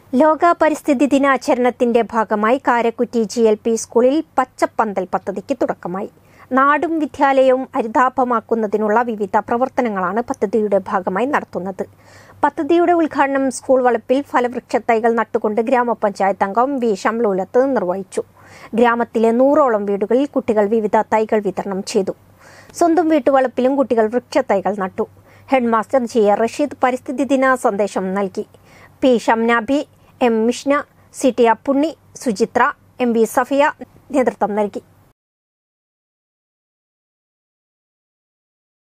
ലോക പരിസ്ഥിതി ദിനാചരണത്തിന്റെ ഭാഗമായി കാരക്കുറ്റി ജി എൽ പി സ്കൂളിൽ പച്ചപ്പന്തൽ പദ്ധതിക്ക് തുടക്കമായി നാടും വിദ്യാലയവും ഹരിതാഭമാക്കുന്നതിനുള്ള വിവിധ പ്രവർത്തനങ്ങളാണ് പദ്ധതിയുടെ ഭാഗമായി നടത്തുന്നത് പദ്ധതിയുടെ ഉദ്ഘാടനം സ്കൂൾ വളപ്പിൽ ഫലവൃക്ഷ തൈകൾ നട്ടുകൊണ്ട് ഗ്രാമപഞ്ചായത്ത് അംഗം വി ഷംലൂലത്ത് നിർവഹിച്ചു ഗ്രാമത്തിലെ നൂറോളം വീടുകളിൽ കുട്ടികൾ വിവിധ തൈകൾ വിതരണം ചെയ്തു സ്വന്തം വീട്ടുവളപ്പിലും കുട്ടികൾ വൃക്ഷത്തൈകൾ നട്ടു ഹെഡ്മാസ്റ്റർ ജി എ റഷീദ് പരിസ്ഥിതി ദിന സന്ദേശം നൽകി P Shamnabi M Mishna C T Appunni Suchitra M V Safiya നേതൃത്വം നൽകി